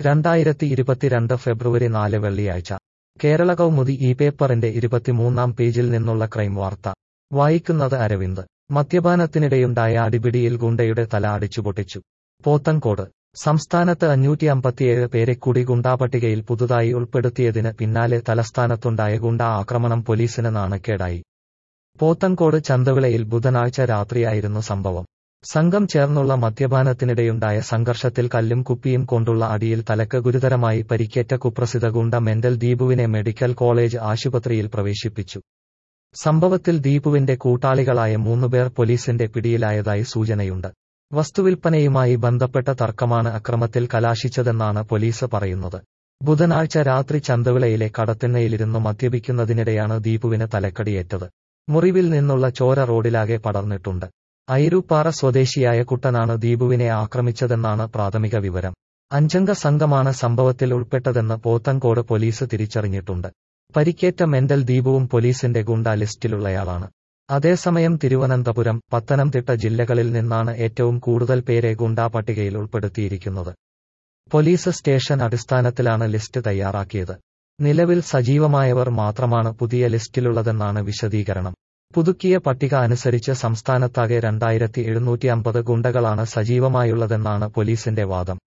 രണ്ടായിരത്തി ഇരുപത്തിരണ്ട് ഫെബ്രുവരി നാല് വെള്ളിയാഴ്ച കേരള കൗമുദി ഈ പേപ്പറിന്റെ ഇരുപത്തിമൂന്നാം പേജിൽ നിന്നുള്ള ക്രൈം വാർത്ത വായിക്കുന്നത് അരവിന്ദ് മദ്യപാനത്തിനിടെയുണ്ടായ അടിപിടിയിൽ ഗുണ്ടയുടെ തല അടിച്ചുപൊട്ടിച്ചു പോത്തൻകോട് സംസ്ഥാനത്ത് അഞ്ഞൂറ്റി അമ്പത്തിയേഴ് പേരെ കൂടി ഗുണ്ടാപട്ടികയിൽ പുതുതായി ഉൾപ്പെടുത്തിയതിന് പിന്നാലെ തലസ്ഥാനത്തുണ്ടായ ഗുണ്ട ആക്രമണം പോലീസിന് നാണക്കേടായി പോത്തൻകോട് ചന്തവിളയിൽ ബുധനാഴ്ച രാത്രിയായിരുന്നു സംഭവം സംഘം ചേർന്നുള്ള മദ്യപാനത്തിനിടെയുണ്ടായ സംഘർഷത്തിൽ കല്ലും കുപ്പിയും കൊണ്ടുള്ള അടിയിൽ തലക്ക് ഗുരുതരമായി പരിക്കേറ്റ കുപ്രസിദ്ധ ഗുണ്ട മെന്റൽ ദീപുവിനെ മെഡിക്കൽ കോളേജ് ആശുപത്രിയിൽ പ്രവേശിപ്പിച്ചു സംഭവത്തിൽ ദീപുവിന്റെ കൂട്ടാളികളായ മൂന്നുപേർ പോലീസിന്റെ പിടിയിലായതായി സൂചനയുണ്ട് വസ്തുവിൽപ്പനയുമായി ബന്ധപ്പെട്ട തർക്കമാണ് അക്രമത്തിൽ കലാശിച്ചതെന്നാണ് പോലീസ് പറയുന്നത് ബുധനാഴ്ച രാത്രി ചന്തവിളയിലെ കടത്തിണ്ണയിലിരുന്നു മദ്യപിക്കുന്നതിനിടെയാണ് ദീപുവിന് തലക്കടിയേറ്റത് മുറിവിൽ നിന്നുള്ള ചോര റോഡിലാകെ പടർന്നിട്ടുണ്ട് ഐരൂപ്പാറ സ്വദേശിയായ കുട്ടനാണ് ദീപുവിനെ ആക്രമിച്ചതെന്നാണ് പ്രാഥമിക വിവരം അഞ്ചംഗ സംഘമാണ് സംഭവത്തിൽ ഉൾപ്പെട്ടതെന്ന് പോത്തൻകോട് പോലീസ് തിരിച്ചറിഞ്ഞിട്ടുണ്ട് പരിക്കേറ്റ മെന്റൽ ദീപുവും പോലീസിന്റെ ഗുണ്ട ലിസ്റ്റിലുള്ളയാളാണ് അതേസമയം തിരുവനന്തപുരം പത്തനംതിട്ട ജില്ലകളിൽ നിന്നാണ് ഏറ്റവും കൂടുതൽ പേരെ ഗുണ്ടാ പട്ടികയിൽ ഉൾപ്പെടുത്തിയിരിക്കുന്നത് പോലീസ് സ്റ്റേഷൻ അടിസ്ഥാനത്തിലാണ് ലിസ്റ്റ് തയ്യാറാക്കിയത് നിലവിൽ സജീവമായവർ മാത്രമാണ് പുതിയ ലിസ്റ്റിലുള്ളതെന്നാണ് വിശദീകരണം പുതുക്കിയ പട്ടിക അനുസരിച്ച് സംസ്ഥാനത്താകെ രണ്ടായിരത്തി എഴുന്നൂറ്റി അമ്പത് ഗുണ്ടകളാണ് സജീവമായുള്ളതെന്നാണ് പോലീസിന്റെ വാദം